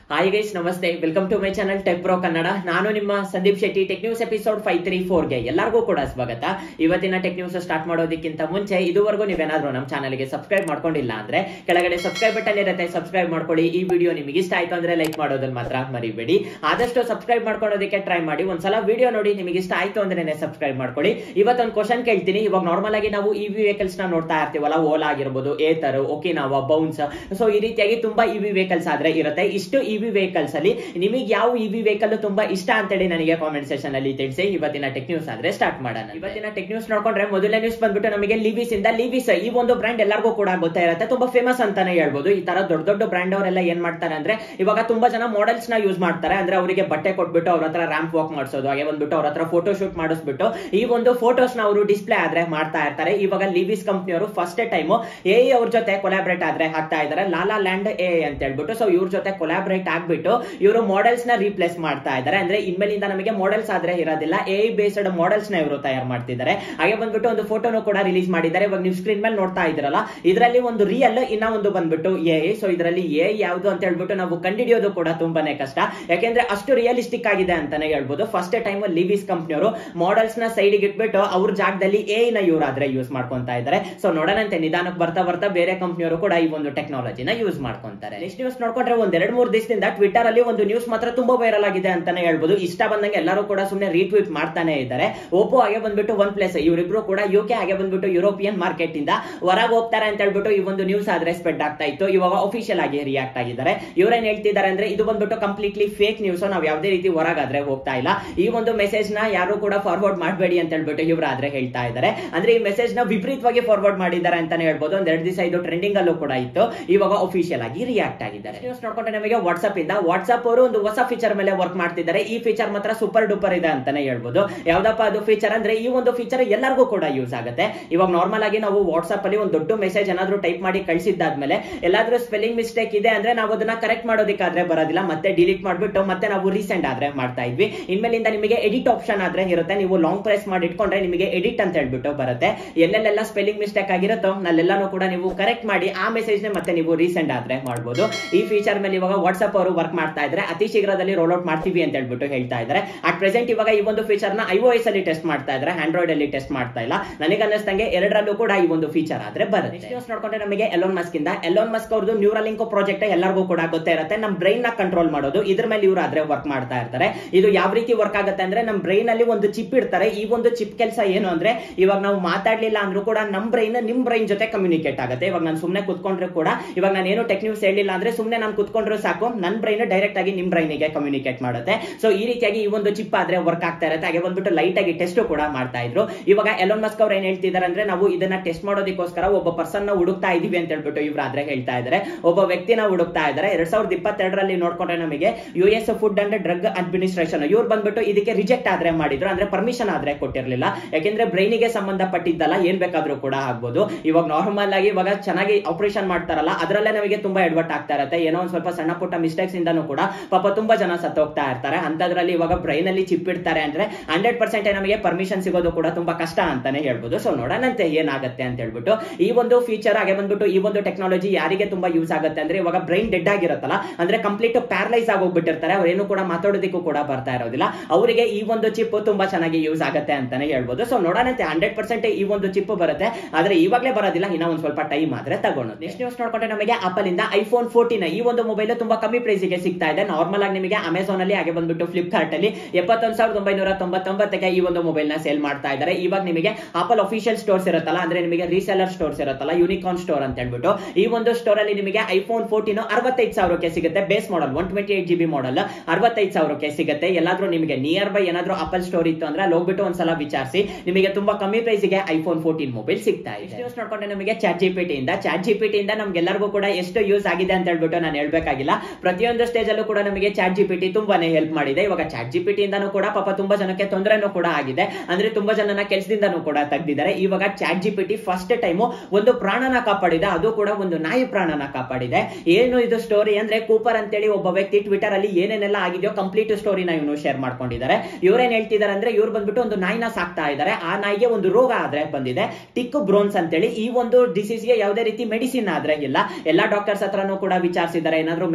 hi guys ನಮಸ್ತೆ welcome to my channel tech pro Kannada ನಾನು ನಿಮ್ಮ Sandeep Shetty tech news episode five three ಫೋರ್ಗೆ ಎಲ್ಲರಿಗೂ ಕೂಡ ಸ್ವಾಗತ ಇವತ್ತಿನ ಟೆಕ್ ನ್ಯೂಸ್ ಸ್ಟಾರ್ಟ್ ಮಾಡೋದಕ್ಕಿಂತ ಮುಂಚೆ ಇದುವರೆಗೂ ನೀವೇನಾದ್ರೂ ನಮ್ಮ ಚಾನಲ್ಗೆ ಸಬ್ಸ್ಕ್ರೈಬ್ ಮಾಡ್ಕೊಂಡಿಲ್ಲ ಅಂದ್ರೆ ಕೆಳಗಡೆ ಸಬ್ಸ್ಕ್ರೈಬ್ ಬಟನ್ ಇರುತ್ತೆ ಸಬ್ಸ್ಕ್ರೈಬ್ ಮಾಡ್ಕೊಳ್ಳಿ ಈ ವಿಡಿಯೋ ನಿಮಗೆ ಇಷ್ಟ ಆಯ್ತು ಅಂದ್ರೆ ಲೈಕ್ ಮಾಡೋದನ್ನ ಮಾತ್ರ ಮರಿಬೇಡಿ ಆದಷ್ಟು ಸಬ್ಸ್ಕ್ರೈಬ್ ಮಾಡ್ಕೊಳ್ಳೋದಕ್ಕೆ ಟ್ರೈ ಮಾಡಿ ಒಂದ್ಸಲ ವಿಡಿಯೋ ನೋಡಿ ನಿಮಗೆ ಇಷ್ಟ ಆಯ್ತು ಅಂದ್ರೆ ಸಬ್ಸ್ಕ್ರೈಬ್ ಮಾಡ್ಕೊಳ್ಳಿ ಇವತ್ತೊಂದು ಕ್ವಶನ್ ಕೇಳ್ತೀನಿ ಇವಾಗ ನಾರ್ಮಲ್ ಆಗಿ ನಾವು ಇವಿ ವೆಹಿಕಲ್ಸ್ ನ ನೋಡ್ತಾ ಇರ್ತೀವಲ್ಲ ಓಲಾ ಆಗಿರ್ಬೋದು ಏತರ್ ಓಕಿನಾವಾ ಬೌನ್ಸ್ ಸೊ ಈ ರೀತಿಯಾಗಿ ತುಂಬಾ ಇವಿ ವೆಹಿಕಲ್ಸ್ ಆದ್ರೆ ಇರುತ್ತೆ ಇಷ್ಟು ಇವಿ ವೆಹಿಕಲ್ಸ್ ಅಲ್ಲಿ ನಿಮಗೆ ಯಾವ ಇವಿ ವೆಹಿಕಲ್ ತುಂಬಾ ಇಷ್ಟ ಅಂತೇಳಿ ನನಗೆ ಕಾಮೆಂಟ್ ಸೆಕ್ಷನ್ ಅಲ್ಲಿ ತಿಳಿಸಿ ಇವತ್ತಿನ ಟೆಕ್ ನ್ಯೂಸ್ ಆದ್ರೆ ಸ್ಟಾರ್ಟ್ ಮಾಡೋಣ ಇವತ್ತಿನ ಟೆಕ್ ನ್ಯೂಸ್ ನೋಡ್ಕೊಂಡ್ರೆ ಮೊದಲನೇ ನ್ಯೂಸ್ ಬಂದ್ಬಿಟ್ಟು ನಮಗೆ ಲಿವಿಸ್ ಇಂದ ಲಿವಿಸ್ ಈ ಒಂದು ಬ್ರ್ಯಾಂಡ್ ಎಲ್ಲರಿಗೂ ಕೂಡ ಗೊತ್ತಾ ಇರುತ್ತೆ ತುಂಬಾ ಫೇಮಸ್ ಅಂತಾನೆ ಹೇಳ್ಬೋದು ಈ ತರ ದೊಡ್ಡ ದೊಡ್ಡ ಬ್ರ್ಯಾಂಡ್ ಅವರೆಲ್ಲ ಏನ್ ಮಾಡ್ತಾರೆ ಅಂದ್ರೆ ಇವಾಗ ತುಂಬಾ ಜನ ಮಾಡೆಲ್ಸ್ ನ ಯೂಸ್ ಮಾಡ್ತಾರೆ ಅಂದ್ರೆ ಅವರಿಗೆ ಬಟ್ಟೆ ಕೊಟ್ಬಿಟ್ಟು ಅವ್ರ ಹತ್ರ ರ್ಯಾಂಪ್ ವಾಕ್ ಮಾಡಿಸೋದು ಹಾಗೆ ಬಂದ್ಬಿಟ್ಟು ಅವ್ರ ಹತ್ರ ಫೋಟೋ ಶೂಟ್ ಮಾಡಿಸ್ಬಿಟ್ಟು ಈ ಒಂದು ಫೋಟೋಸ್ ನ ಅವರು ಡಿಸ್ಪ್ಲೇ ಆದ್ರೆ ಮಾಡ್ತಾ ಇರ್ತಾರೆ ಇವಾಗ ಲಿವಿಸ್ ಕಂಪ್ನಿಯವರು ಫಸ್ಟ್ ಟೈಮ್ ಎ ಅವ್ರ ಜೊತೆ ಕೊಲಾಬ್ರೇಟ್ ಆದ್ರೆ ಹಾಕ್ತಾ ಇದಾರೆ ಲಾಲಾ ಲ್ಯಾಂಡ್ ಎ ಅಂತ ಹೇಳ್ಬಿಟ್ಟು ಸೊ ಇವ್ರ ಜೊತೆ ಕೊಲಾಬ್ರೇಟ್ ಆಗ್ಬಿಟ್ಟು ಇವರು ಮಾಡೆಲ್ಸ್ ನ ರೀಪ್ಲೇಸ್ ಮಾಡ್ತಾ ಇದ್ದಾರೆ ಅಂದ್ರೆ ಇನ್ಮೇಲಿಂದ ನಮಗೆ ಮಾಡೆಲ್ಸ್ ಆದ್ರೆ ಇರೋದಿಲ್ಲ ಎ ಬೇಸ್ಡ್ ಮಾಡೆಲ್ಸ್ ನ ಇವರು ತಯಾರು ಮಾಡ್ತಿದ್ದಾರೆ ಹಾಗೆ ಬಂದ್ಬಿಟ್ಟು ಒಂದು ಫೋಟೋನು ಕೂಡ ರಿಲೀಸ್ ಮಾಡಿದ್ದಾರೆ ಇವಾಗ ನೀವು ಸ್ಕ್ರೀನ್ ಮೇಲೆ ನೋಡ್ತಾ ಇದ್ರಲ್ಲ ಇದರಲ್ಲಿ ಒಂದು ರಿಯಲ್ ಇನ್ನ ಒಂದು ಬಂದ್ಬಿಟ್ಟು ಎ ಸೊ ಇದರಲ್ಲಿ ಎ ಯಾವುದು ಅಂತ ಹೇಳ್ಬಿಟ್ಟು ನಾವು ಕಂಡಿಡಿಯೋದು ಕೂಡ ತುಂಬಾನೇ ಕಷ್ಟ ಯಾಕೆಂದ್ರೆ ಅಷ್ಟು ರಿಯಲಿಸ್ಟಿಕ್ ಆಗಿದೆ ಅಂತಾನೆ ಹೇಳ್ಬೋದು ಫಸ್ಟ್ ಟೈಮ್ ಲಿವಿಸ್ ಕಂಪ್ನಿಯವರು ಮಾಡೆಲ್ಸ್ ನ ಸೈಡ್ ಇಟ್ಬಿಟ್ಟು ಅವ್ರ ಜಾಗದಲ್ಲಿ ಎ ನ ಇವರಾದ್ರೆ ಯೂಸ್ ಮಾಡ್ಕೊಂತಾ ಇದ್ದಾರೆ ಸೊ ನೋಡೋಣಂತೆ ನಿಧಾನಕ್ಕೆ ಬರ್ತಾ ಬರ್ತಾ ಬೇರೆ ಕಂಪ್ನಿಯವರು ಕೂಡ ಈ ಒಂದು ಟೆಕ್ನಾಲಜಿನ ಯೂಸ್ ಮಾಡ್ಕೊಂತಾರೆ ನೆಕ್ಸ್ಟ್ ನ್ಯೂಸ್ ನೋಡ್ಕೊಂಡ್ರೆ ಒಂದ್ ಎರಡ್ ಮೂರು ದಿವಸದಿಂದ ಟ್ವಿಟರ್ ಅಲ್ಲಿ ಒಂದು ನ್ಯೂಸ್ ಮಾತ್ರ ತುಂಬಾ ವೈರಲ್ ಆಗಿದೆ ಅಂತಾನೆ ಹೇಳ್ಬೋದು ಇಷ್ಟ ಬಂದಂಗೆ ಎಲ್ಲರೂ ಕೂಡ ಸುಮ್ಮನೆ ರೀಟ್ವೀಟ್ ಮಾಡ್ತಾನೆ ಇದ್ದಾರೆ ಓಪೋ ಹಾಗೆ ಬಂದ್ಬಿಟ್ಟು ಒನ್ ಪ್ಲಸ್ ಇವರಿಬ್ರು ಕೂಡ ಯುಕೆ ಹಾಗೆ ಬಂದ್ಬಿಟ್ಟು ಯುರೋಪಿಯನ್ ಮಾರ್ಕೆಟ್ ಇಂದ ಹೊರಗೆ ಹೋಗ್ತಾರೆ ಅಂತ ಹೇಳ್ಬಿಟ್ಟು ಈ ಒಂದು ನ್ಯೂಸ್ ಆದ್ರೆ ಸ್ಪ್ರೆಡ್ ಆಗ್ತಾ ಇತ್ತು ಇವಾಗ ಅಫಿಷಿಯಲ್ ಆಗಿ ರಿಯಾಕ್ಟ್ ಆಗಿದ್ದಾರೆ ಇವ್ರೇನ್ ಹೇಳ್ತಿದ್ದಾರೆ ಅಂದ್ರೆ ಇದು ಬಂದ್ಬಿಟ್ಟು ಕಂಪ್ಲೀಟ್ಲಿ ಫೇಕ್ ನ್ಯೂಸ್ ನಾವ್ ಯಾವ್ದೇ ರೀತಿ ಹೊರಗಾದ್ರೆ ಹೋಗ್ತಾ ಇಲ್ಲ ಈ ಒಂದು ಮೆಸೇಜ್ ನ ಯಾರು ಕೂಡ ಫಾರ್ವರ್ಡ್ ಮಾಡಬೇಡಿ ಅಂತ ಹೇಳ್ಬಿಟ್ಟು ಇವರಾದ್ರೆ ಹೇಳ್ತಾ ಇದ್ದಾರೆ ಅಂದ್ರೆ ಈ ಮೆಸೇಜ್ ನ ವಿಪರೀತವಾಗಿ ಫಾರ್ವರ್ಡ್ ಮಾಡಿದ್ದಾರೆ ಅಂತಾನೆ ಹೇಳ್ಬೋದು ಒಂದ್ ಎರಡು ದಿವಸ ಇದು ಟ್ರೆಂಡಿಂಗ್ ಅಲ್ಲೂ ಕೂಡ ಇತ್ತು ಇವಾಗ ಅಫಿಷಿಯಲ್ ಆಗಿ ರಿಯಾಕ್ಟ್ ಆಗಿದ್ದಾರೆ ನ್ಯೂಸ್ ನೋಡ್ಕೊಂಡ್ರೆ ನಮಗೆ ವಾಟ್ಸ್ಆಪ್ ಇಂದ ವಾಟ್ಸ್ಆಪ್ ಅವರು ಒಂದು ಹೊಸ ಫೀಚರ್ ಮೇಲೆ ವರ್ಕ್ ಮಾಡ್ತಿದ್ದಾರೆ ಈ ಫೀಚರ್ ಮಾತ್ರ ಸೂಪರ್ ಡೂಪರ್ ಇದೆ ಅಂತಾನೆ ಹೇಳ್ಬೋದು ಯಾವ್ದಪ್ಪ ಅದು ಫೀಚರ್ ಅಂದ್ರೆ ಈ ಒಂದು ಫೀಚರ್ ಎಲ್ಲರಿಗೂ ಕೂಡ ಯೂಸ್ ಆಗುತ್ತೆ ಇವಾಗ ನಾರ್ಮಲ್ ಆಗಿ ನಾವು ವಾಟ್ಸ್ಆಪ್ ಅಲ್ಲಿ ಒಂದು ದೊಡ್ಡ ಮೆಸೇಜ್ ಏನಾದ್ರು ಟೈಪ್ ಮಾಡಿ ಕಳಿಸಿದ್ದಾದ್ಮೇಲೆ ಎಲ್ಲಾದ್ರೂ ಸ್ಪೆಲ್ಲಿಂಗ್ ಮಿಸ್ಟೇಕ್ ಇದೆ ಅಂದ್ರೆ ನಾವು ಅದನ್ನ ಕರೆಕ್ಟ್ ಮಾಡೋದಕ್ಕಾದ್ರೆ ಬರೋದಿಲ್ಲ ಮತ್ತೆ ಡಿಲೀಟ್ ಮಾಡ್ಬಿಟ್ಟು ಮತ್ತೆ ನಾವು ರೀಸೆಂಟ್ ಆದ್ರೆ ಮಾಡ್ತಾ ಇದ್ವಿ ಇನ್ಮೇಲಿಂದ ನಿಮಗೆ ಎಡಿಟ್ ಆಪ್ಷನ್ ಆದ್ರೆ ಇರುತ್ತೆ ನೀವು ಲಾಂಗ್ ಪ್ರೆಸ್ ಮಾಡಿ ಇಟ್ಕೊಂಡ್ರೆ ನಿಮಗೆ ಎಡಿಟ್ ಅಂತ ಹೇಳ್ಬಿಟ್ಟು ಬರುತ್ತೆ ಎಲ್ಲೆಲ್ಲೆಲ್ಲ ಸ್ಪೆಲ್ಲಿಂಗ್ ಮಿಸ್ಟೇಕ್ ಆಗಿರುತ್ತೋ ನಲ್ಲೆಲ್ಲಾನು ಕೂಡ ನೀವು ಕರೆಕ್ಟ್ ಮಾಡಿ ಆ ಮೆಸೇಜ್ ನ ಮತ್ತೆ ನೀವು ರೀಸೆಂಟ್ ಆದ್ರೆ ಮಾಡಬಹುದು ಈ ಫೀಚರ್ ಮೇಲೆ ಇವಾಗ ವಾಟ್ಸ್ಆಪ್ ಅವರು ವರ್ಕ್ ಮಾಡ್ತಾ ಇದ್ರೆ ಅತಿ ಶೀಘ್ರದಲ್ಲಿ ರೋಲ್ ಔಟ್ ಮಾಡ್ತೀವಿ ಅಂತ ಹೇಳ್ಬಿಟ್ಟು ಹೇಳ್ತಾ ಇದ್ದಾರೆ ಅಟ್ ಪ್ರೆಸೆಂಟ್ ಇವಾಗ ಈ ಒಂದು ಫೀಚರ್ ನ ಐಒಎಸ್ ಅಲ್ಲಿ ಟೆಸ್ಟ್ ಮಾಡ್ತಾ ಇದ್ದಾರೆ ಆಂಡ್ರಾಯ್ಡ್ ಅಲ್ಲಿ ಟೆಸ್ಟ್ ಮಾಡ್ತಾ ಇಲ್ಲ ನನಗೆ ಅನ್ನಿಸ್ತಂಗೆ ಎರಡರಲ್ಲೂ ಕೂಡ ಈ ಒಂದು ಫೀಚರ್ ಆದ್ರೆ ಬರುತ್ತೆ ನ್ಯೂಸ್ ನೋಡ್ಕೊಂಡ್ರೆ ನಮಗೆ ಎಲೋನ್ ಮಸ್ಕ್ ಇಂದ ಎಲೋನ್ ಮಸ್ಕ್ ಅವ್ರದ್ದು ನ್ಯೂರಲಿಂಕ್ ಪ್ರಾಜೆಕ್ಟ್ ಎಲ್ಲರಿಗೂ ಕೂಡ ಗೊತ್ತೇ ಇರುತ್ತೆ ನಮ್ಮ ಬ್ರೈನ್ ನ ಕಂಟ್ರೋಲ್ ಮಾಡೋದು ಇದ್ರ ಮೇಲೆ ಇವರು ಆದ್ರೆ ವರ್ಕ್ ಮಾಡ್ತಾ ಇರ್ತಾರೆ ಇದು ಯಾವ ರೀತಿ ವರ್ಕ್ ಆಗುತ್ತೆ ಅಂದ್ರೆ ನಮ್ಮ ಬ್ರೈನ್ ಅಲ್ಲಿ ಒಂದು ಚಿಪ್ ಇಡ್ತಾರೆ ಈ ಒಂದು ಚಿಪ್ ಕೆಲಸ ಏನು ಅಂದ್ರೆ ಇವಾಗ ನಾವು ಮಾತಾಡ್ಲಿಲ್ಲ ಅಂದ್ರೂ ಕೂಡ ನಮ್ ಬ್ರೈನ್ ನಿಮ್ ಬ್ರೈನ್ ಜೊತೆ ಕಮ್ಯುನಿಕೇಟ್ ಆಗುತ್ತೆ ಇವಾಗ ನಾನು ಸುಮ್ಮನೆ ಕುತ್ಕೊಂಡ್ರೆ ಕೂಡ ಇವಾಗ ನಾನು ಏನು ಟೆಕ್ ನ್ಯೂಸ್ ಹೇಳಿಲ್ಲ ಅಂದ್ರೆ ಸುಮ್ಮನೆ ನಾನು ಕುತ್ಕೊಂಡ್ರು ಸಾಕು ನನ್ನ ಬ್ರೈನ್ ಡೈರೆಕ್ಟ್ ಆಗಿ ನಿಮ್ ಬ್ರೈನ್ ಗೆ ಕಮ್ಯುನಿಕೇಟ್ ಮಾಡುತ್ತೆ ಸೊ ಈ ರೀತಿಯಾಗಿ ಈ ಒಂದು ಚಿಪ್ ಆದ್ರೆ ವರ್ಕ್ ಆಗ್ತಾ ಇರುತ್ತೆ ಹಾಗೆ ಬಂದ್ಬಿಟ್ಟು ಲೈಟ್ ಆಗಿ ಟೆಸ್ಟ್ ಕೂಡ ಮಾಡ್ತಾ ಇದ್ರು ಇವಾಗ ಎಲೋನ್ ಮಸ್ಕ್ ಅವ್ರು ಏನ್ ಹೇಳ್ತಿದ್ದಾರೆ ಅಂದ್ರೆ ನಾವು ಇದನ್ನ ಟೆಸ್ಟ್ ಮಾಡೋದಕ್ಕೋಸ್ಕರ ಒಬ್ಬ ಪರ್ಸನ್ ನ ಹುಡುಕ್ತಾ ಇದೀವಿ ಅಂತ ಹೇಳ್ಬಿಟ್ಟು ಇವ್ರು ಆದ್ರೆ ಹೇಳ್ತಾ ಇದ್ದಾರೆ ಒಬ್ಬ ವ್ಯಕ್ತಿನ ಹುಡುಕ್ತಾ ಇದ್ದಾರೆ ಎರಡ್ ಸಾವಿರದ ಇಪ್ಪತ್ತೆರಡರಲ್ಲಿ ನೋಡ್ಕೊಂಡ್ರೆ ನಮಗೆ U S food and drug administration ಇವ್ರು ಬಂದ್ಬಿಟ್ಟು ಇದಕ್ಕೆ ರಿಜೆಕ್ಟ್ ಆದ್ರೆ ಮಾಡಿದ್ರು ಅಂದ್ರೆ ಪರ್ಮಿಷನ್ ಆದ್ರೆ ಕೊಟ್ಟಿರ್ಲಿಲ್ಲ ಯಾಕೆಂದ್ರೆ ಬ್ರೈನಿಗೆ ಸಂಬಂಧಪಟ್ಟಿದ್ದಲ್ಲ ಏನ್ ಬೇಕಾದ್ರೂ ಕೂಡ ಆಗ್ಬೋದು ಇವಾಗ ನಾರ್ಮಲ್ ಆಗಿ ಇವಾಗ ಚೆನ್ನಾಗಿ ಆಪರೇಷನ್ ಮಾಡ್ತಾರಲ್ಲ ಅದರಲ್ಲೇ ನಮಗೆ ತುಂಬಾ ಎಡ್ವರ್ಟ್ ಆಗ್ತಾ ಇರುತ್ತೆ ಏನೋ ಒಂದ್ ಸ್ವಲ್ಪ ಸಣ್ಣ ಪುಟ್ಟ ಮಿಸ್ಟೇಕ್ಸ್ ಇಂದನೂ ಕೂಡ ಪಾಪ ತುಂಬಾ ಜನ ಸತ್ತೋಗ್ತಾ ಇರ್ತಾರೆ ಅಂತದ್ರಲ್ಲಿ ಇವಾಗ ಬ್ರೈನ್ ಅಲ್ಲಿ ಚಿಪ್ ಇಡ್ತಾರೆ ಅಂದ್ರೆ ಹಂಡ್ರೆಡ್ ಪರ್ಸೆಂಟ್ ನಮಗೆ ಪರ್ಮಿಷನ್ ಸಿಗೋದು ಕೂಡ ತುಂಬಾ ಕಷ್ಟ ಅಂತಾನೆ ಹೇಳ್ಬೋದು ಸೊ ನೋಡೋಣಂತೆ ಏನಾಗುತ್ತೆ ಅಂತ ಹೇಳ್ಬಿಟ್ಟು ಈ ಒಂದು ಫೀಚರ್ ಹಾಗೆ ಬಂದ್ಬಿಟ್ಟು ಈ ಒಂದು ಟೆಕ್ನಾಲಜಿ ಯಾರಿಗೆ ತುಂಬಾ ಯೂಸ್ ಆಗುತ್ತೆ ಅಂದ್ರೆ ಇವಾಗ ಬ್ರೈನ್ ಡೆಡ್ ಆಗಿರುತ್ತಲ್ಲ ಅಂದ್ರೆ ಕಂಪ್ಲೀಟ್ ಪ್ಯಾರಲೈಸ್ ಆಗೋಗ್ಬಿಟ್ಟಿರ್ತಾರೆ ಅವ್ರೇನು ಕೂಡ ಮಾತಾಡೋದಕ್ಕೂ ಕೂಡ ಬರ್ತಾ ಇರೋದಿಲ್ಲ ಅವರಿಗೆ ಈ ಒಂದು ಚಿಪ್ ತುಂಬಾ ಚೆನ್ನಾಗಿ ಯೂಸ್ ಆಗುತ್ತೆ ಅಂತಾನೆ ಹೇಳ್ಬೋದು ಸೊ ನೋಡೋಣಂತೆ ಹಂಡ್ರೆಡ್ ಪರ್ಸೆಂಟ್ ಈ ಒಂದು ಚಿಪ್ ಬರುತ್ತೆ ಆದ್ರೆ ಇವಾಗಲೇ ಬರೋದಿಲ್ಲ ಇನ್ನ ಒಂದ್ ಸ್ವಲ್ಪ ಟೈಮ್ ಆದ್ರೆ ತಗೊಂಡು ನೆಕ್ಸ್ಟ್ ನ್ಯೂಸ್ ನೋಡ್ಕೊಂಡ್ರೆ ನಮಗೆ ಆಪಲ್ ಇಂದ ಐಫೋನ್ ಫೋರ್ಟೀನ್ ಈ ಒಂದು ಮೊಬೈಲ್ ತುಂಬಾ ಕಮ್ಮಿ ಪ್ರೈಸ್ ಗೆ ಸಿಗ್ತಾ ಇದೆ ನಾರ್ಮಲ್ ಆಗಿ ನಿಮಗೆ ಅಮೆಝಾನ್ ಅಲ್ಲಿ ಹಾಗೆ ಬಂದ್ಬಿಟ್ಟು ಫ್ಲಿಪ್ಕಾರ್ಟ್ ಅಲ್ಲಿ ಎಪ್ಪತ್ತೊಂದು ಸಾವಿರದ ಒಂಬೈನೂರ ತೊಂಬತ್ತೊಂಬತ್ತಕ್ಕೆ ಈ ಒಂದು ಮೊಬೈಲ್ ನ ಸೇಲ್ ಮಾಡ್ತಾ ಇದ್ದಾರೆ ಇವಾಗ ನಿಮಗೆ ಆಪಲ್ ಅಫಿಷಿಯಲ್ ಸ್ಟೋರ್ಸ್ ಇರುತ್ತಲ್ಲ ಅಂದ್ರೆ ನಿಮಗೆ ರೀಸೆಲರ್ ಸ್ಟೋರ್ಸ್ ಇರುತ್ತಲ್ಲ ಯೂನಿಕಾನ್ ಸ್ಟೋರ್ ಅಂತ ಹೇಳ್ಬಿಟ್ಟು ಈ ಒಂದು ಸ್ಟೋರ್ ಅಲ್ಲಿ ನಿಮಗೆ ಐಫೋನ್ ಫೋರ್ಟೀನ್ ಅರವತ್ತೈದು ಸಾವಿರಕ್ಕೆ ಸಿಗುತ್ತೆ base model one twenty eight G B model ಅರವತ್ತೈದು ಸಾವಿರಕ್ಕೆ ಸಿಗುತ್ತೆ ಎಲ್ಲಾದ್ರೂ ನಿಮಗೆ ನಿಯರ್ ಬೈ ಏನಾದ್ರೂ ಆಪಲ್ ಸ್ಟೋರ್ ಇತ್ತು ಅಂದ್ರೆ ಅಲ್ಲಿ ಹೋಗ್ಬಿಟ್ಟು ಒಂದ್ಸಲ ವಿಚಾರಿಸಿ ನಿಮಗೆ ತುಂಬಾ ಕಮ್ಮಿ ಪ್ರೈಸ್ ಗೆ ಐಫೋನ್ ಫೋರ್ಟೀನ್ ಮೊಬೈಲ್ ಸಿಗ್ತಾ ಇದೆ ನ್ಯೂಸ್ ನೋಡ್ಕೊಂಡ್ರೆ ನಮಗೆ ಚಾಟ್ ಜಿಪಿಟಿ ಇಂದ ಚಾಟ್ ಜಿಪಿಟಿ ಇಂದ ನಮ್ಗೆಲ್ಲರಿಗೂ ಕೂಡ ಎಷ್ಟು ಯೂಸ್ ಆಗಿದೆ ಅಂತ ಹೇಳ್ಬಿಟ್ಟು ನಾನು ಹೇಳ್ಬೇಕಾಗಿಲ್ಲ ಪ್ರತಿಯೊಂದು ಸ್ಟೇಜ್ ಅಲ್ಲೂ ಕೂಡ ನಮಗೆ ಚಾಟ್ ಜಿಪಿಟಿ ತುಂಬಾನೇ ಹೆಲ್ಪ್ ಮಾಡಿದೆ ಇವಾಗ ಚಾಟ್ ಜಿಪಿಟಿ ಇಂದಾನು ಕೂಡ ಪಾಪ ತುಂಬಾ ಜನಕ್ಕೆ ತೊಂದರೆನೂ ಕೂಡ ಆಗಿದೆ ಅಂದ್ರೆ ತುಂಬಾ ಜನನ ಕೆಲಸದಿಂದನೂ ಕೂಡ ತೆಗ್ದಿದ್ದಾರೆ ಇವಾಗ ಚಾಟ್ ಜಿಪಿಟಿ ಫಸ್ಟ್ ಟೈಮು ಒಂದು ಪ್ರಾಣನ ಕಾಪಾಡಿದೆ ಅದು ಕೂಡ ಒಂದು ನಾಯಿ ಪ್ರಾಣನ ಕಾಪಾಡಿದೆ ಏನು ಇದು ಸ್ಟೋರಿ ಅಂದ್ರೆ ಕೂಪರ್ ಅಂತೇಳಿ ಒಬ್ಬ ವ್ಯಕ್ತಿ ಟ್ವಿಟರ್ ಅಲ್ಲಿ ಏನೇನೆಲ್ಲ ಆಗಿದೆಯೋ ಕಂಪ್ಲೀಟ್ ಸ್ಟೋರಿನ ಇವನು ಶೇರ್ ಮಾಡ್ಕೊಂಡಿದ್ದಾರೆ ಇವ್ರೇನ್ ಹೇಳ್ತಿದ್ದಾರೆ ಅಂದ್ರೆ ಇವ್ರು ಬಂದ್ಬಿಟ್ಟು ಒಂದು ನಾಯಿನ ಸಾಕ್ತಾ ಇದ್ದಾರೆ ಆ ನಾಯಿಗೆ ಒಂದು ರೋಗ ಆದ್ರೆ ಬಂದಿದೆ ಟಿಕ್ ಬ್ರೋನ್ಸ್ ಅಂತೇಳಿ ಈ ಒಂದು ಡಿಸೀಸ್ಗೆ ಯಾವುದೇ ರೀತಿ ಮೆಡಿಸಿನ್ ಆದ್ರೆ ಇಲ್ಲ ಎಲ್ಲಾ ಡಾಕ್ಟರ್ಸ್ ಹತ್ರನೂ ಕೂಡ ವಿಚಾರಿಸಿದ್ದಾರೆ ಏನಾದ್ರು ಮೆಡಿಸಿನ್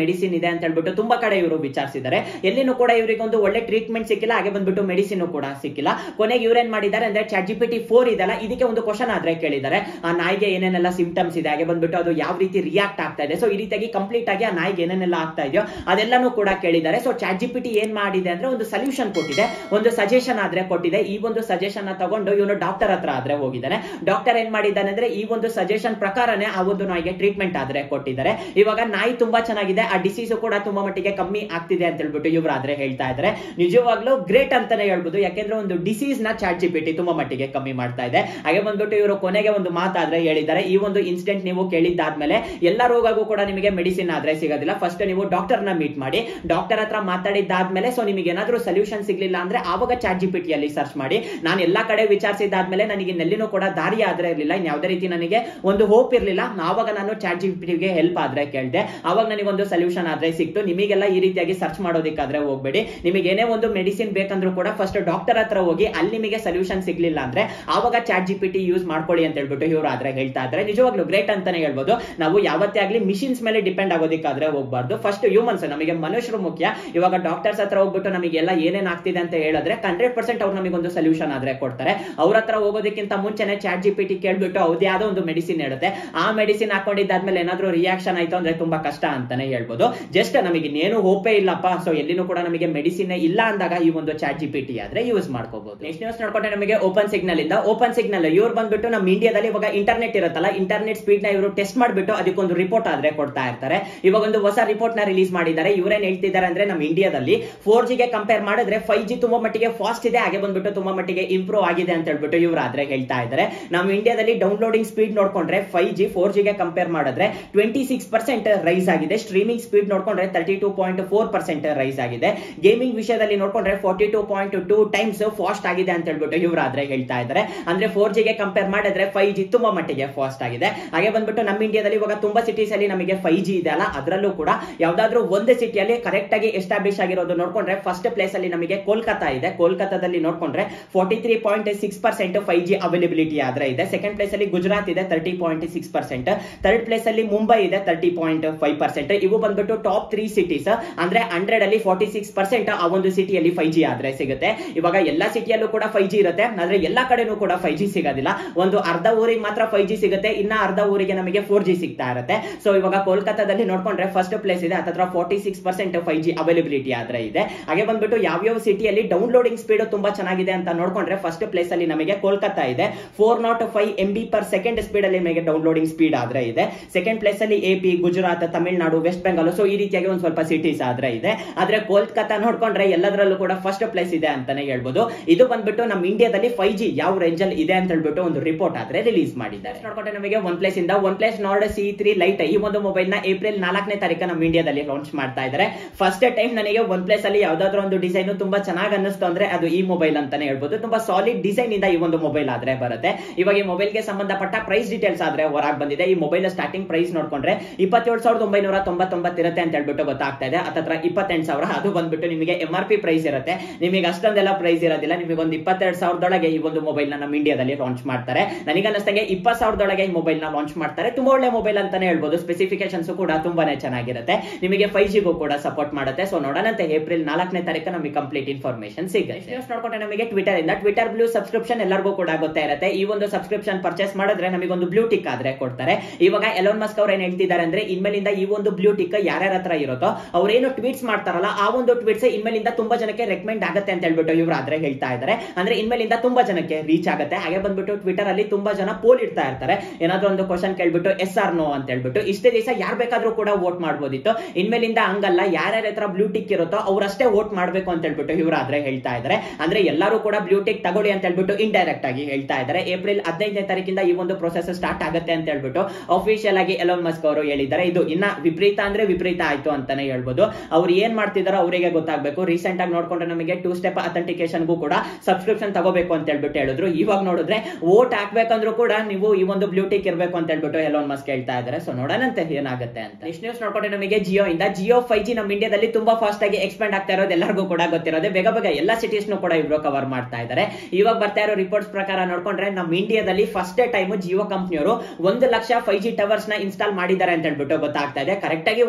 ಆಗ್ತಿದೆ ಅಂತ ಹೇಳ್ಬಿಟ್ಟು ತುಂಬಾ ಕಡೆ ಇವರು ವಿಚಾರಿಸಿದ್ದಾರೆ ಎಲ್ಲಿನೂ ಕೂಡ ಇವರಿಗೆ ಒಂದು ಒಳ್ಳೆ ಟ್ರೀಟ್ಮೆಂಟ್ ಸಿಕ್ಕಿಲ್ಲ ಹಾಗೆ ಬಂದ್ಬಿಟ್ಟು ಮೆಡಿಸಿನ್ ಕೂಡ ಸಿಕ್ಕಿಲ್ಲ ಕೊನೆಗೆ ಇವ್ರೇನ್ ಮಾಡಿದ್ದಾರೆ ಅಂದ್ರೆ chat G ChatGPT four ಇದೆಲ್ಲ ಇದಕ್ಕೆ ಒಂದು ಕ್ವಶನ್ ಆದ್ರೆ ಕೇಳಿದ್ದಾರೆ ಆ ನಾಯಿಗೆ ಏನೇನೆಲ್ಲ ಸಿಂಪ್ಟಮ್ಸ್ ಇದೆ ಹಾಗೆ ಬಂದ್ಬಿಟ್ಟು ಅದು ಯಾವ ರೀತಿ ರಿಯಾಕ್ಟ್ ಆಗ್ತಾ ಇದೆ ಸೊ ಈ ರೀತಿಯಾಗಿ ಕಂಪ್ಲೀಟ್ ಆಗಿ ಆ ನಾಯಿಗೆ ಏನೇನೆಲ್ಲ ಆಗ್ತಾ ಇದೆಯೋ ಅದೆಲ್ಲಾನು ಕೂಡ ಕೇಳಿದ್ದಾರೆ so chat G ChatGPT ಏನ್ ಮಾಡಿದೆ ಅಂದ್ರೆ ಒಂದು ಸೊಲ್ಯೂಷನ್ ಕೊಟ್ಟಿದೆ ಒಂದು ಸಜೆಷನ್ ಆದ್ರೆ ಕೊಟ್ಟಿದೆ ಈ ಒಂದು ಸಜೆಷನ್ ನ ತಗೊಂಡು ಇವನು ಡಾಕ್ಟರ್ ಹತ್ರ ಆದ್ರೆ ಹೋಗಿದ್ದಾನೆ ಡಾಕ್ಟರ್ ಏನ್ ಮಾಡಿದ್ದಾನೆ ಅಂದ್ರೆ ಈ ಒಂದು ಸಜೆಷನ್ ಪ್ರಕಾರನೇ ಆ ಒಂದು ನಾಯಿಗೆ ಟ್ರೀಟ್ಮೆಂಟ್ ಆದ್ರೆ ಕೊಟ್ಟಿದ್ದಾರೆ ಇವಾಗ ನಾಯಿ ತುಂಬಾ ಚೆನ್ನಾಗಿದೆ ಆ ಡಿಸೀಸ್ ಕೂಡ ತುಂಬಾ ಮಟ್ಟಿಗೆ ಕಮ್ಮಿ ಆಗ್ತಿದೆ ಅಂತ ಹೇಳ್ಬಿಟ್ಟು ಇವ್ರು ಆದ್ರೆ ಹೇಳ್ತಾ ಇದ್ದಾರೆ ನಿಜವಾಗ್ಲೂ ಗ್ರೇಟ್ ಅಂತಾನೆ ಹೇಳ್ಬೋದು ಯಾಕೆಂದ್ರೆ ಒಂದು ಡಿಸೀಸ್ ನ ಚಾಟ್ ಜಿ ಪಿ ಟಿ ತುಂಬಾ ಮಟ್ಟಿಗೆ ಕಮ್ಮಿ ಮಾಡ್ತಾ ಇದೆ ಹಾಗೆ ಬಂದ್ಬಿಟ್ಟು ಇವರು ಕೊನೆಗೆ ಒಂದು ಮಾತಾದ್ರೆ ಹೇಳಿದ್ದಾರೆ ಈ ಒಂದು ಇನ್ಸಿಡೆಂಟ್ ನೀವು ಕೇಳಿದ್ದಾದ್ಮೇಲೆ ಎಲ್ಲ ರೋಗಕ್ಕೂ ಕೂಡ ನಿಮಗೆ ಮೆಡಿಸಿನ್ ಆದ್ರೆ ಸಿಗೋದಿಲ್ಲ ಫಸ್ಟ್ ನೀವು ಡಾಕ್ಟರ್ ನ ಮೀಟ್ ಮಾಡಿ ಡಾಕ್ಟರ್ ಹತ್ರ ಮಾತಾಡಿದ್ದಾದ್ಮೇಲೆ ಸೊ ನಿಮಗೆ ಏನಾದ್ರೂ ಸೊಲ್ಯೂಷನ್ ಸಿಗ್ಲಿಲ್ಲ ಅಂದ್ರೆ ಆವಾಗ ಚಾಟ್ ಜಿ ಪಿ ಟಿಯಲ್ಲಿ ಸರ್ಚ್ ಮಾಡಿ ನಾನು ಎಲ್ಲಾ ಕಡೆ ವಿಚಾರಿಸಿದಾದ್ಮೇಲೆ ನನಗೆ ಇನ್ನೆಲ್ಲಿನೂ ಕೂಡ ದಾರಿ ಆದ್ರೆ ಇರಲಿಲ್ಲ ಇನ್ ಯಾವುದೇ ರೀತಿ ನನಗೆ ಒಂದು ಹೋಪ್ ಇರಲಿಲ್ಲ ಆವಾಗ ನಾನು ಚಾಟ್ ಜಿ ಪಿ ಟಿಗೆ ಹೆಲ್ಪ್ ಆದ್ರೆ ಕೇಳಿದೆ ಅವಾಗ ನನಗೆ ಒಂದು ಸೊಲ್ಯೂಷನ್ ಆದ್ರೆ ಸಿಕ್ತು ನಿಮಗೆಲ್ಲ ಈ ರೀತಿಯಾಗಿ ಸರ್ಚ್ ಮಾಡೋದಕ್ಕಾದ್ರೆ ಹೋಗ್ಬೇಡಿ ನಿಮಗೆ ಏನೇ ಒಂದು ಮೆಡಿಸಿನ್ ಬೇಕಂದ್ರೂ ಕೂಡ ಫಸ್ಟ್ ಡಾಕ್ಟರ್ ಹತ್ರ ಹೋಗಿ ಅಲ್ಲಿ ನಿಮಗೆ ಸೊಲ್ಯೂಷನ್ ಸಿಗ್ಲಿಲ್ಲ ಅಂದ್ರೆ ಆವಾಗ chat G ChatGPT use ಮಾಡ್ಕೊಳ್ಳಿ ಅಂತ ಹೇಳ್ಬಿಟ್ಟು ಇವರು ಆದ್ರೆ ಹೇಳ್ತಾ ಇದ್ರೆ ನಿಜವಾಗ್ಲೂ ಗ್ರೇಟ್ ಅಂತಾನೆ ಹೇಳ್ಬೋದು ನಾವು ಯಾವತ್ತೇ ಆಗ್ಲಿ ಮಿಷಿನ್ಸ್ ಮೇಲೆ ಡಿಪೆಂಡ್ ಆಗೋದಕ್ಕಾದ್ರೆ ಹೋಗ್ಬಾರ್ದು ಫಸ್ಟ್ ಹ್ಯೂಮನ್ಸ್ ನಮಗೆ ಮನುಷ್ಯರು ಮುಖ್ಯ ಇವಾಗ ಡಾಕ್ಟರ್ಸ್ ಹತ್ರ ಹೋಗ್ಬಿಟ್ಟು ನಮಗೆಲ್ಲ ಏನೇನ್ ಆಗ್ತಿದೆ ಅಂತ ಹೇಳಿದ್ರೆ ಹಂಡ್ರೆಡ್ ಪರ್ಸೆಂಟ್ ಅವ್ರು ನಮಗೆ ಒಂದು ಸೊಲ್ಯೂಷನ್ ಆದ್ರೆ ಕೊಡ್ತಾರೆ ಅವ್ರ ಹತ್ರ ಹೋಗೋದಕ್ಕಿಂತ ಮುಂಚೆನೆ ಚಾಟ್ ಜಿ ಪಿ ಟಿ ಕೇಳ್ಬಿಟ್ಟು ಅವ್ರದ್ದು ಯಾವ್ದೋ ಒಂದು ಮೆಡಿಸಿನ್ ಹೇಳುತ್ತೆ ಆ ಮೆಡಿಸಿನ್ ಹಾಕೊಂಡಿದ್ದಾದ್ಮೇಲೆ ಏನಾದ್ರೂ ರಿಯಾಕ್ಷನ್ ಆಯ್ತು ಅಂದ್ರೆ ತುಂಬಾ ಕಷ್ಟ ಅಂತಾನೆ ಹೇಳ್ಬೋದು ಜಸ್ಟ್ ನಮಗೆ ಇನ್ನೇನು ಹೋಪೇ ಇಲ್ಲಪ್ಪ ಸೊ ಎಲ್ಲಿನೂ ಕೂಡ ನಮಗೆ ಮೆಡಿಸಿನ್ ಇಲ್ಲ ಅಂದಾಗ ಈ ಒಂದು ಚಾಟ್ ಜಿ ಪಿ ಟಿ ಆದ್ರೆ ಯೂಸ್ ಮಾಡ್ಕೋಬಹುದು ನೆಕ್ಸ್ಟ್ ನ್ಯೂಸ್ ನೋಡ್ಕೊಂಡ್ರೆ ನಮಗೆ ಓಪನ್ ಸಿಗ್ನಲ್ ಇಂದ ಓಪನ್ ಸಿಗ್ನಲ್ ಇವ್ರು ಬಂದ್ಬಿಟ್ಟು ನಮ್ಮ ಇಂಡಿಯಾದಲ್ಲಿ ಇವಾಗ ಇಂಟರ್ನೆಟ್ ಇರುತ್ತಲ್ಲ ಇಂಟರ್ನೆಟ್ ಸ್ಪೀಡ್ ನ ಇವರು ಟೆಸ್ಟ್ ಮಾಡ್ಬಿಟ್ಟು ಅದಕ್ಕೊಂದು ರಿಪೋರ್ಟ್ ಆದ್ರೆ ಕೊಡ್ತಾ ಇರ್ತಾರೆ ಇವಾಗ ಒಂದು ಹೊಸ ರಿಪೋರ್ಟ್ ನ ರಿಲೀಸ್ ಮಾಡಿದ್ದಾರೆ ಇವ್ರೇನ್ ಹೇಳ್ತಿದ್ದಾರೆ ಅಂದ್ರೆ ನಮ್ಮ ಇಂಡಿಯಾದಲ್ಲಿ ಫೋರ್ ಜಿಗೆ ಕಂಪೇರ್ ಮಾಡಿದ್ರೆ ಫೈವ್ ಜಿ ತುಂಬಾ ಮಟ್ಟಿಗೆ ಫಾಸ್ಟ್ ಇದೆ ಹಾಗೆ ಬಂದ್ಬಿಟ್ಟು ತುಂಬಾ ಮಟ್ಟಿಗೆ ಇಂಪ್ರೂವ್ ಆಗಿದೆ ಅಂತ ಹೇಳ್ಬಿಟ್ಟು ಇವ್ರು ಆದ್ರೆ ಹೇಳ್ತಾ ಇದ್ದಾರೆ ನಮ್ಮ ಇಂಡಿಯಾದಲ್ಲಿ ಡೌನ್ಲೋಡಿಂಗ್ ಸ್ಪೀಡ್ ನೋಡ್ಕೊಂಡ್ರೆ ಫೈವ್ ಜಿ ಫೋರ್ ಜಿಗೆ ಕಂಪೇರ್ ಮಾಡಿದ್ರೆ ಟ್ವೆಂಟಿ ಸಿಕ್ಸ್ ಪರ್ಸೆಂಟ್ ರೈಸ್ ಆಗಿದೆ ಸ್ಟ್ರೀಮಿಂಗ್ ಸ್ಪೀಡ್ ನೋಡ್ಕೊಂಡ್ರೆ thirty two point four percent rise ಆಗಿದೆ ಗೇಮಿಂಗ್ ವಿಷಯದಲ್ಲಿ ನೋಡ್ಕೊಂಡ್ರೆ forty two point two times fast ಆಗಿದೆ ಅಂತ ಹೇಳ್ಬಿಟ್ಟು ಇವ್ರು ಆದ್ರೆ ಹೇಳ್ತಾ ಇದ್ದಾರೆ ಅಂದ್ರೆ ಫೋರ್ ಜಿಗೆ ಕಂಪೇರ್ ಮಾಡಿದ್ರೆ ಫೈವ್ ಜಿ ತುಂಬಾ ಮಟ್ಟಿಗೆ ಫಾಸ್ಟ್ ಆಗಿದೆ ಹಾಗೆ ಬಂದ್ಬಿಟ್ಟು ನಮ್ಮ ಇಂಡಿಯಾದಲ್ಲಿ ಇವಾಗ ತುಂಬಾ ಸಿಟೀಸ್ ಅಲ್ಲಿ ನಮಗೆ ಫೈವ್ ಜಿ ಇದೆ ಅಲ್ಲ ಅದರಲ್ಲೂ ಕೂಡ ಯಾವ್ದಾದ್ರು ಒಂದು ಸಿಟಿಯಲ್ಲಿ ಕರೆಕ್ಟ್ ಆಗಿ ಎಸ್ಟಾಬ್ಲಿಷ್ ಆಗಿರೋದು ನೋಡ್ಕೊಂಡ್ರೆ ಫಸ್ಟ್ ಪ್ಲೇಸ್ ಅಲ್ಲಿ ನಮಗೆ ಕೋಲ್ಕತ್ತಾ ಇದೆ ಕೋಲ್ಕತ್ತಾದಲ್ಲಿ ನೋಡ್ಕೊಂಡ್ರೆ forty three point six percent five G availability ಆದ್ರೆ ಇದೆ ಸೆಕೆಂಡ್ ಪ್ಲೇಸ್ ಅಲ್ಲಿ ಗುಜರಾತ್ ಇದೆ thirty point six percent third place ಅಲ್ಲಿ ಮುಂಬೈ ಇದೆ ತರ್ಟಿ ಪಾಯಿಂಟ್ ಫೈವ್ ಪರ್ಸೆಂಟ್ ಇವು ಬಂದ್ಬಿಟ್ಟು ಟಾಪ್ ತ್ರೀ ಸಿಟೀಸ್ ಅಂದ್ರೆ ಹಂಡ್ರೆಡ್ ಅಲ್ಲಿ ಫಾರ್ಟಿ ಸಿಕ್ಸ್ ಪರ್ಸೆಂಟ್ ಆ ಒಂದು ಸಿಟಿಯಲ್ಲಿ ಫೈವ್ ಜಿ ಆದ್ರೆ ಸಿಗುತ್ತೆ ಇವಾಗ ಎಲ್ಲಾ ಸಿಟಿಯಲ್ಲೂ ಕೂಡ ಫೈವ್ ಜಿ ಇರುತ್ತೆ ಆದ್ರೆ ಎಲ್ಲಾ ಕಡೆನೂ ಕೂಡ ಫೈವ್ ಜಿ ಸಿಗೋದಿಲ್ಲ ಒಂದು ಅರ್ಧ ಊರಿಗೆ ಮಾತ್ರ ಫೈವ್ ಜಿ ಸಿಗುತ್ತೆ ಇನ್ನ ಅರ್ಧ ಊರಿಗೆ ನಮಗೆ ಫೋರ್ ಜಿ ಸಿಗ್ತಾ ಇರುತ್ತೆ ಸೊ ಇವಾಗ ಕೋಲ್ಕತ್ತಾದಲ್ಲಿ ನೋಡ್ಕೊಂಡ್ರೆ ಫಸ್ಟ್ ಪ್ಲೇಸ್ ಇದೆ ಹತ್ರ forty six percent five G availability ಆದ್ರೆ ಇದೆ ಹಾಗೆ ಬಂದ್ಬಿಟ್ಟು ಯಾವ್ಯಾವ ಸಿಟಿಯಲ್ಲಿ ಡೌನ್ಲೋಡಿಂಗ್ ಸ್ಪೀಡ್ ತುಂಬಾ ಚೆನ್ನಾಗಿದೆ ಅಂತ ನೋಡ್ಕೊಂಡ್ರೆ ಫಸ್ಟ್ ಪ್ಲೇಸ್ ಅಲ್ಲಿ ನಮಗೆ ಕೋಲ್ಕತ್ತಾ ಇದೆ four naught five M B per second speed ಅಲ್ಲಿ ನಮಗೆ ಡೌನ್ಲೋಡಿಂಗ್ ಸ್ಪೀಡ್ ಆದ್ರೆ ಇದೆ ಸೆಕೆಂಡ್ ಪ್ಲೇಸ್ ಅಲ್ಲಿ ಎಪಿ ಗುಜರಾತ್ ತಮಿಳುನಾಡು ವೆಸ್ಟ್ ಬೆಂಗಾಲ್ ಸೊ ಈ ರೀತಿಯಾಗಿ ಒಂದು ಸ್ವಲ್ಪ ಸಿಟೀಸ್ ಆದ್ರೆ ಇದೆ ಆದ್ರೆ ಕೋಲ್ಕತ್ತಾ ನೋಡ್ಕೊಂಡ್ರೆ ಎಲ್ಲದರಲ್ಲೂ ಕೂಡ ಫಸ್ಟ್ ಪ್ಲೇಸ್ ಇದೆ ಅಂತಾನೆ ಹೇಳ್ಬೋದು ಇದು ಬಂದ್ಬಿಟ್ಟು ನಮ್ಮ ಇಂಡಿಯಾದಲ್ಲಿ ಫೈವ್ ಜಿ ಯಾವ ರೇಂಜ್ ಅಲ್ಲಿ ಇದೆ ಅಂತ ಹೇಳ್ಬಿಟ್ಟು ಒಂದು ರಿಪೋರ್ಟ್ ಆದ್ರೆ ರಿಲೀಸ್ ಮಾಡಿದ್ದಾರೆ ನೋಡ್ಕೊಂಡ್ರೆ ನಮಗೆ ಒನ್ ಪ್ಲೇಸ್ ಇಂದ OnePlus Nord C three lite ಈ ಒಂದು ಮೊಬೈಲ್ ನ ಏಪ್ರಿಲ್ ನಾಲ್ಕನೇ ತಾರೀಕು ನಮ್ಮ ಇಂಡಿಯಾದಲ್ಲಿ ಲಾಂಚ್ ಮಾಡ್ತಾ ಇದ್ದಾರೆ ಫಸ್ಟ್ ಟೈಮ್ ನನಗೆ ಒನ್ ಪ್ಲೇಸ್ ಅಲ್ಲಿ ಯಾವ್ದಾದ್ರು ಒಂದು ಡಿಸೈನ್ ತುಂಬಾ ಚೆನ್ನಾಗಿ ಅನ್ನಿಸ್ತು ಅಂದ್ರೆ ಅದು ಈ ಮೊಬೈಲ್ ಅಂತಾನೆ ಹೇಳ್ಬೋದು ತುಂಬಾ ಸಾಲಿಡ್ ಡಿಸೈನ್ ಇಂದ ಈ ಒಂದು ಮೊಬೈಲ್ ಆದ್ರೆ ಬರುತ್ತೆ ಇವಾಗ ಈ ಮೊಬೈಲ್ ಗೆ ಸಂಬಂಧಪಟ್ಟ ಪ್ರೈಸ್ ಡೀಟೇಲ್ಸ್ ಆದ್ರೆ ಹೊರಗೆ ಬಂದಿದೆ ಈ ಮೊಬೈಲ್ ಸ್ಟಾರ್ಟಿಂಗ್ ಪ್ರೈಸ್ ನೋಡ್ಕೊಂಡ್ರೆ ಇಪ್ಪತ್ತೇಳು ಸಾವಿರದ ಒಂಬೈನೂರ ತೊಂಬತ್ತೊಂಬತ್ತು ಇರುತ್ತೆ ಅಂತ ಹೇಳ್ಬಿಟ್ಟು ಗೊತ್ತಾಗ್ತಾ ಇದೆ ಹತ್ತತ್ರ ಇಪ್ಪತ್ತೆಂಟು ಸಾವಿರ ಅದು ಬಂದ್ಬಿಟ್ಟು ನಿಮಗೆ ಎಂ ಆರ್ ಪಿ ಪ್ರೈಸ್ ಇರುತ್ತೆ ನಿಮಗೆ ಅಷ್ಟೊಂದೆಲ್ಲ ಪ್ರೈಸ್ ಇರೋದಿಲ್ಲ ನಿಮಗೆ ಒಂದು ಇಪ್ಪತ್ತೆರಡು ಸಾವಿರದೊಳಗೆ ಈ ಒಂದು ಮೊಬೈಲ್ ನ ನಮ್ಮ ಇಂಡಿಯಾದಲ್ಲಿ ಲಾಂಚ್ ಮಾಡ್ತಾರೆ ನನಗೆ ಅನ್ನಿಸ್ತಂಗೆ ಇಪ್ಪತ್ತು ಸಾವಿರದೊಳಗೆ ಈ ಮೊಬೈಲ್ ನ ಲಾಂಚ್ ಮಾಡ್ತಾರೆ ತುಂಬಾ ಒಳ್ಳೆ ಮೊಬೈಲ್ ಅಂತಾನೆ ಹೇಳ್ಬೋದು ಸ್ಪೆಸಿಫಿಕೇಶನ್ಸ್ ಕೂಡ ತುಂಬಾನೇ ಚೆನ್ನಾಗಿರುತ್ತೆ ನಿಮಗೆ ಫೈವ್ ಜಿಗೂ ಕೂಡ ಸಪೋರ್ಟ್ ಮಾಡುತ್ತೆ ಸೊ ನೋಡೋಣಂತೆ ಏಪ್ರಿಲ್ ನಾಲ್ಕನೇ ತಾರೀಕು ನಮಗೆ ಕಂಪ್ಲೀಟ್ ಇನ್ಫಾರ್ಮೇಶನ್ ಸಿಗುತ್ತೆ ನೋಡ್ಕೊಂಡ್ರೆ ನಮಗೆ ಟ್ವಿಟರ್ ಇಂದ ಟ್ವಿಟರ್ ಬ್ಲೂ ಸಬ್ಸ್ಕ್ರಿಪ್ಷನ್ ಎಲ್ಲರಿಗೂ ಕೂಡ ಗೊತ್ತೇ ಇರುತ್ತೆ ಈ ಒಂದು ಸಬ್ಸ್ಕ್ರಿಪ್ಷನ್ ಪರ್ಚೇಸ್ ಮಾಡಿದ್ರೆ ನಮಗೆ ಒಂದು ಬ್ಲೂ ಟಿಕ್ ಆದ್ರೆ ಕೊಡ್ತಾರೆ ಇವಾಗ ಎಲೋನ್ ಮಸ್ಕ್ ಅವ್ರು ಏನ್ ಹೇಳ್ತಿದ್ದಾರೆ ಅಂದ್ರೆ ಇನ್ಮೇಲಿಂದ ಈ ಒಂದು ಬ್ಲೂ ಟಿಕ್ ಯಾರ್ಯಾರ ಹತ್ರ ಇರುತ್ತೋ ಅವ್ರೇನು ಟ್ವೀಟ್ಸ್ ಮಾಡ್ತಾರಲ್ಲ ಆ ಒಂದು ಟ್ವೀಟ್ಸ್ ಇನ್ಮೇಲಿಂದ ತುಂಬಾ ಜನಕ್ಕೆ ರೆಕಮೆಂಡ್ ಆಗುತ್ತೆ ಅಂತ ಹೇಳ್ಬಿಟ್ಟು ಇವ್ರು ಆದ್ರೆ ಹೇಳ್ತಾ ಇದ್ದಾರೆ ಅಂದ್ರೆ ಇನ್ಮೇಲಿಂದ ತುಂಬಾ ಜನಕ್ಕೆ ರೀಚ್ ಆಗುತ್ತೆ ಹಾಗೆ ಬಂದ್ಬಿಟ್ಟು ಟ್ವಿಟರ್ ಅಲ್ಲಿ ತುಂಬಾ ಜನ ಪೋಲ್ ಇಡ್ತಾ ಇರ್ತಾರೆ ಏನಾದ್ರೂ ಒಂದು ಕ್ವಶನ್ ಕೇಳ್ಬಿಟ್ಟು ಎಸ್ ಆರ್ ನೋ ಅಂತ ಹೇಳ್ಬಿಟ್ಟು ಇಷ್ಟೇ ದಿವಸ ಯಾರು ಬೇಕಾದ್ರೂ ಕೂಡ ವೋಟ್ ಮಾಡ್ಬೋದಿತ್ತು ಇನ್ಮೇಲಿಂದ ಹಂಗಲ್ಲ ಯಾರ್ಯಾರ ಹತ್ರ ಬ್ಲೂ ಟಿಕ್ ಇರುತ್ತೋ ಅವ್ರಷ್ಟೇ ವೋಟ್ ಮಾಡ್ಬೇಕು ಅಂತ ಹೇಳ್ಬಿಟ್ಟು ಇವ್ರು ಆದ್ರೆ ಹೇಳ್ತಾ ಇದ್ದಾರೆ ಅಂದ್ರೆ ಎಲ್ಲರೂ ಕೂಡ ಬ್ಲೂ ಟಿಕ್ ತಗೊಳ್ಳಿ ಅಂತ ಹೇಳ್ಬಿಟ್ಟು ಇಂಡೈರೆಕ್ಟ್ ಆಗಿ ಹೇಳ್ತಾ ಇದ್ದಾರೆ ಏಪ್ರಿಲ್ ಹದಿನೈದನೇ ತಾರೀಕಿಂದ ಈ ಒಂದು ಪ್ರೊಸೆಸ್ ಸ್ಟಾರ್ಟ್ ಆಗುತ್ತೆ ಅಂತ ಹೇಳ್ಬಿಟ್ಟು ಅಫಿಷಿಯಲ್ ಆಗಿ ಎಲೋನ್ ಮಸ್ಕ್ ಅವರು ಹೇಳಿದ್ದಾರೆ ಇದು ಇನ್ನ ವಿಪರೀತ ಅಂದ್ರೆ ವಿಪರೀತ ಆಯ್ತು ಅಂತಾನೆ ಹೇಳ್ಬೋದು ಅವ್ರು ಏನ್ ಮಾಡ್ತಿದಾರೋ ಅವರಿಗೆ ಗೊತ್ತಾಗಬೇಕು ರೀಸೆಂಟ್ ಆಗಿ ನೋಡ್ಕೊಂಡ್ರೆ ನಮಗೆ ಟೂ ಸ್ಟೆಪ್ ಅಥೆಂಟಿಕೇಶನ್ಗೂ ಕೂಡ ಸಬ್ಸ್ಕ್ರಿಪ್ಷನ್ ತಗೋಬೇಕು ಅಂತ ಹೇಳ್ಬಿಟ್ಟು ಹೇಳಿದ್ರು ಇವಾಗ ನೋಡಿದ್ರೆ ವೋಟ್ ಹಾಕ್ಬೇಕಂದ್ರೂ ಕೂಡ ನೀವು ಈ ಒಂದು ಬ್ಲೂ ಟಿಕ್ ಇರಬೇಕು ಅಂತ ಹೇಳ್ಬಿಟ್ಟು ಎಲೋನ್ ಮಸ್ಕ್ ಹೇಳ್ತಾ ಇದ್ದಾರೆ ಸೊ ನೋಡೋಣಂತೆ ಏನಾಗುತ್ತೆ ಅಂತ ನೆಕ್ಸ್ಟ್ ನ್ಯೂಸ್ ನೋಡ್ಕೊಂಡ್ರೆ ನಮಗೆ ಜಿಯೋ ಇಂದ ಜಿಯೋ ಫೈವ್ ಜಿ ನಮ್ಮ ಇಂಡಿಯಾದಲ್ಲಿ ತುಂಬಾ ಫಾಸ್ಟ್ ಆಗಿ ಎಕ್ಸ್ಪೆಂಡ್ ಆಗ್ತಾ ಇರೋದು ಎಲ್ಲರಿಗೂ ಕೂಡ ಗೊತ್ತಿರೋದೆ ಬೇಗ ಬೇಗ ಎಲ್ಲ ಸಿಟೀಸ್ ಕೂಡ ಇವರು ಕವರ್ ಮಾಡ್ತಾ ಇದ್ದಾರೆ ಇವಾಗ ಬರ್ತಾ ಇರೋ ರಿಪೋರ್ಟ್ಸ್ ಪ್ರಕಾರ ನೋಡ್ಕೊಂಡ್ರೆ ನಮ್ಮ ಇಂಡಿಯಾದಲ್ಲಿ ಫಸ್ಟ್ ಟೈಮ್ ಜಿಯೋ ಕಂಪ್ನಿಯವರು ಒಂದು ಲಕ್ಷ ಫೈವ್ ಜಿ ಟವರ್ಸ್ ನ ಇನ್ಸ್ಟಾಲ್ ಮಾಡಿದ್ದಾರೆ ಅಂತ ಹೇಳ್ಬಿಟ್ಟು ಗೊತ್ತಾಗ್ತಾ ಇದೆ ಕರೆಕ್ಟ್ ಆಗಿ ಒಂದ್ ಲಕ್ಷ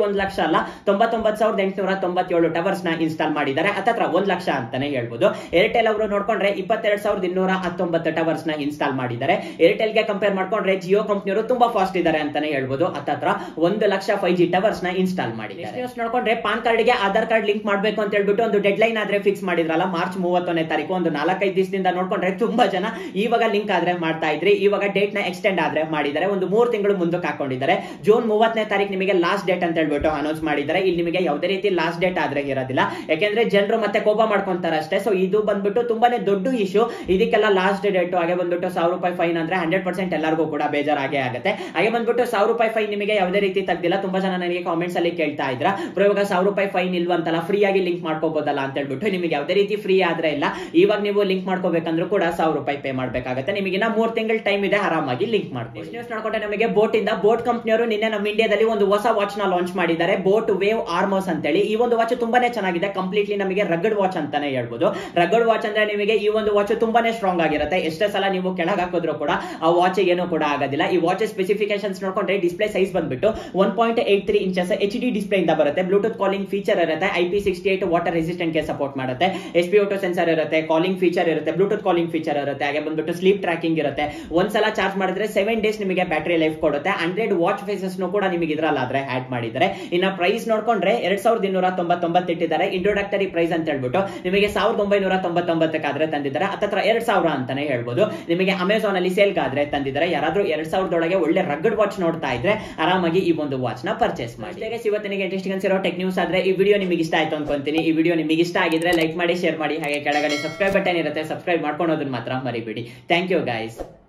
ಅಲ್ಲ ತೊಂಬತ್ತೊಂಬತ್ತು ಸಾವಿರದ ಎಂಟುನೂರ ತೊಂಬತ್ತೇಳು ಟವರ್ಸ್ ನ ಇನ್ಸ್ಟಾಲ್ ಮಾಡಿದ್ದಾರೆ ಹತ್ತತ್ರ ಒಂದ್ ಲಕ್ಷ ಅಂತಾನೆ ಹೇಳ್ಬೋದು ಏರ್ಟೆಲ್ ಅವರು ನೋಡ್ಕೊಂಡ್ರೆ ಇಪ್ಪತ್ತೆರಡು ಸಾವಿರದ ಇನ್ನೂರ ಹತ್ತೊಂಬತ್ತು ಟವರ್ಸ್ ನ ಇನ್ಸ್ಟಾಲ್ ಮಾಡಿದ್ದಾರೆ ಏರ್ಟೆಲ್ ಗೆ ಕಂಪೇರ್ ಮಾಡ್ಕೊಂಡ್ರೆ ಜಿಯೋ ಕಂಪ್ನಿಯವರು ತುಂಬಾ ಫಾಸ್ಟ್ ಇದ್ದಾರೆ ಅಂತಾನೆ ಹೇಳ್ಬೋದು ಹತ್ತತ್ರ ಒಂದು ಲಕ್ಷ ಫೈವ್ ಜಿ ಟವರ್ಸ್ ನ ಇನ್ಸ್ಟಾಲ್ ಮಾಡಿದ್ದಾರೆ ನ್ಯೂಸ್ ನೋಡ್ಕೊಂಡ್ರೆ ಪಾನ್ ಕಾರ್ಡ್ ಗೆ ಆಧಾರ್ ಕಾರ್ಡ್ ಲಿಂಕ್ ಮಾಡ್ಬೇಕು ಅಂತ ಹೇಳ್ಬಿಟ್ಟು ಒಂದು ಡೆಡ್ ಲೈನ್ ಆದ್ರೆ ಫಿಕ್ಸ್ ಮಾಡಿದ್ರಲ್ಲ ಮಾರ್ಚ್ ಮೂವತ್ತೊಂದನೇ ತಾರೀಕು ಒಂದು ನಾಲ್ಕೈದು ದಿವಸದಿಂದ ನೋಡ್ಕೊಂಡ್ರೆ ತುಂಬಾ ಜನ ಇವಾಗ ಲಿಂಕ್ ಆದ್ರೆ ಮಾಡ್ತಾ ಇದ್ರಿ ಇವಾಗ ಡೇಟ್ ನ ಎಕ್ಸ್ಟೆಂಡ್ ಆದ್ರೆ ಮಾಡಿದ್ದಾರೆ ಒಂದು ಮೂರು ತಿಂಗಳು ಮುಂದಕ್ಕೆ ಹಾಕೊಂಡಿದ್ದಾರೆ ಜೂನ್ ಮೂವತ್ತನೇ ತಾರೀಕು ನಿಮಗೆ ಲಾಸ್ಟ್ ಡೇಟ್ ಅಂತ ಹೇಳ್ಬಿಟ್ಟು ಅನೌನ್ಸ್ ಮಾಡಿದ್ದಾರೆ ಇಲ್ಲಿ ನಿಮಗೆ ಯಾವುದೇ ರೀತಿ ಲಾಸ್ಟ್ ಡೇಟ್ ಆದ್ರೆ ಇರೋದಿಲ್ಲ ಯಾಕೆಂದ್ರೆ ಜನರು ಮತ್ತೆ ಕೋಪ ಮಾಡ್ಕೊಂತಾರೆ ಅಷ್ಟೇ ಸೊ ಇದು ಬಂದ್ಬಿಟ್ಟು ತುಂಬಾನೇ ದೊಡ್ಡ ಇಶ್ಯೂ ಇದಕ್ಕೆಲ್ಲ ಲಾಸ್ಟ್ ಡೇಟ್ ಹಾಗೆ ಬಂದ್ಬಿಟ್ಟು ಸಾವಿರ ರೂಪಾಯಿ ಫೈನ್ ಅಂದ್ರೆ ಹಂಡ್ರೆಡ್ ಪರ್ಸೆಂಟ್ ಎಲ್ಲರಿಗೂ ಕೂಡ ಬೇಜಾರಾಗೇ ಆಗುತ್ತೆ ಹಾಗೆ ಬಂದ್ಬಿಟ್ಟು ಸಾವಿರ ರೂಪಾಯಿ ಫೈನ್ ನಿಮಗೆ ಯಾವುದೇ ರೀತಿ ತೆಗ್ದಿಲ್ಲ ತುಂಬಾ ಜನ ನನಗೆ ಕಾಮೆಂಟ್ಸ್ ಅಲ್ಲಿ ಕೇಳ್ತಾ ಇದ್ರ ಬ್ರೋ ಇವಾಗ ಸಾವಿರ ರೂಪಾಯಿ ಫೈನ್ ಇಲ್ವಂತಲ್ಲ ಫ್ರೀ ಆಗಿ ಲಿಂಕ್ ಮಾಡ್ಕೋಬಹುದಲ್ಲ ಅಂತ ಹೇಳ್ಬಿಟ್ಟು ನಿಮಗೆ ಯಾವುದೇ ರೀತಿ ಫ್ರೀ ಆದ್ರೆ ಇಲ್ಲ ಇವಾಗ ನೀವು ಲಿಂಕ್ ಮಾಡ್ಕೋಬೇಕಂದ್ರೂ ಕೂಡ ಸಾವಿರ ರೂಪಾಯಿ ಪೇ ಮಾಡ್ಬೇಕಾಗುತ್ತೆ ನಿಮಗೆ ಇನ್ನ ಮೂರ್ ತಿಂಗಳ ಟೈಮ್ ಇದೆ ಆರಾಮಾಗಿ ಲಿಂಕ್ ಮಾಡ್ಕೊಳ್ಳಿ ನ್ಯೂಸ್ ನೋಡ್ಕೊಂಡ್ರೆ ನಮಗೆ ಬೋಟ್ ಇಂದ ಬೋಟ್ ಕಂಪ್ನಿಯವರು ನಿನ್ನೆ ನಮ್ಮ ಇಂಡಿಯಾದಲ್ಲಿ ಒಂದು ಹೊಸ ವಾಚ್ ನ ಲಾಂಚ್ ಮಾಡಿದ್ದಾರೆ ಬೋಟ್ ವೇವ್ ಆರ್ಮೋಸ್ ಅಂತೇಳಿ ಈ ಒಂದು ವಾಚ್ ತುಂಬಾನೇ ಚೆನ್ನಾಗಿದೆ ಕಂಪ್ಲೀಟ್ಲಿ ನಮಗೆ ರಗಡ್ ವಾಚ್ ಅಂತಾನೆ ಹೇಳ್ಬೋದು ರಗಡ್ ವಾಚ್ ಅಂದ್ರೆ ನಿಮಗೆ ಈ ಒಂದು ವಾಚ್ ತುಂಬಾನೇ ಸ್ಟ್ರಾಂಗ್ ಆಗಿರುತ್ತೆ ಎಷ್ಟೇ ಸಲ ನೀವು ಕೆಳಗೆ ಹಾಕಿದ್ರು ಕೂಡ ಆ ವಾಚ್ ಏನೂ ಕೂಡ ಆಗೋದಿಲ್ಲ ಈ ವಾಚ್ ಸ್ಪೆಸಿಫಿಕೇಶನ್ಸ್ ನೋಡ್ಕೊಂಡ್ರೆ ಡಿಸ್ಪ್ಲೇ ಸೈಜ್ ಬಂದ್ಬಿಟ್ಟು one point eight three inches H D display ಇಂದ ಬರುತ್ತೆ ಬ್ಲೂಟೂತ್ ಕಾಲಿಂಗ್ ಫೀಚರ್ ಇರುತ್ತೆ I P sixty eight water resistant ಗೆ ಸಪೋರ್ಟ್ ಮಾಡುತ್ತೆ ಎಸ್ ಪಿ ಓಟೋ ಸೆನ್ಸರ್ ಇರುತ್ತೆ ಕಾಲಿಂಗ್ ಫೀಚರ್ ಇರುತ್ತೆ ಬ್ಲೂಟೂತ್ ಕಾಲಿಂಗ್ ಫೀಚರ್ ಇರುತ್ತೆ ಹಾಗೆ ಬಂದ್ಬಿಟ್ಟು ಸ್ಲೀಪ್ ಟ್ರ್ಯಾಕಿಂಗ್ ಇರುತ್ತೆ ಒಂದ್ಸಲ ಚಾರ್ಜ್ ಮಾಡಿದ್ರೆ ಸೆವೆನ್ ಡೇಸ್ ನಿಮಗೆ ಬ್ಯಾಟರಿ ಲೈಫ್ ಕೊಡುತ್ತೆ ಹಂಡ್ರೆಡ್ ವಾಚ್ ಫೇಸಸ್ ಕೂಡ ನಿಮಗೆ ಇದ್ರಲ್ಲಾದ್ರೆ ಆಡ್ ಮಾಡಿದ್ದಾರೆ ಇನ್ನ ಪ್ರೈಸ್ ನೋಡ್ಕೊಂಡ್ರೆ ಎರಡ್ ಸಾವಿರದ ಇನ್ನೂರ ತೊಂಬತ್ತೊಂಬತ್ತು ಇಟ್ಟಿದ್ದಾರೆ ಇಂಟ್ರೊಡಕ್ಟರಿ ಪ್ರೈಸ್ ಅಂತ ಹೇಳ್ಬಿಟ್ಟು ನಿಮಗೆ ಸಾವಿರದ ಒಂಬೈನೂರ ತೊಂಬತ್ತೊಂಬತ್ತಕ್ಕಾದ್ರೆ ತಂದಿದ್ದಾರೆ ಹತ್ತತ್ರ ಎರಡ್ ಸಾವಿರ ಅಂತಾನೆ ಹೇಳ್ಬೋದು ನಿಮಗೆ ಅಮೆಝಾನ್ ಅಲ್ಲಿ ಸೇಲ್ ಆದ್ರೆ ತಂದಿದ್ದಾರೆ ಯಾರಾದ್ರೂ ಎರಡ್ ಸಾವಿರದೊಳಗೆ ಒಳ್ಳೆ ರಗ್ಗಡ್ ವಾಚ್ ನೋಡ್ತಾ ಇದ್ರೆ ಆರಾಮಾಗಿ ಈ ಒಂದು ವಾಚ್ ನ ಪರ್ಚೇಸ್ ಮಾಡಿ ಇವತ್ತಿನಿಗೆ ಇಂಟ್ರೆಸ್ಟಿಂಗ್ ಅನ್ಸಿರೋ ಟೆಕ್ ನ್ಯೂಸ್ ಆದ್ರೆ ಈ ವಿಡಿಯೋ ನಿಮಗೆ ಇಷ್ಟ ಆಯ್ತು ಅನ್ಕೊಂತೀನಿ ಈ ವಿಡಿಯೋ ನಿಮಗೆ ಇಷ್ಟ ಆಗಿದ್ರೆ ಲೈಕ್ ಮಾಡಿ ಶೇರ್ ಮಾಡಿ ಹಾಗೆ ಕೆಳಗಡೆ ಸಬ್ಸ್ಕ್ರೈಬ್ ಬಟನ್ ಇರುತ್ತೆ ಸಬ್ಸ್ಕ್ರೈಬ್ ಮಾಡ್ಕೊಳೋದನ್ನ ಮಾತ್ರ ಮರಿಬೇಡಿ ಥ್ಯಾಂಕ್ ಯು ಗೈಸ್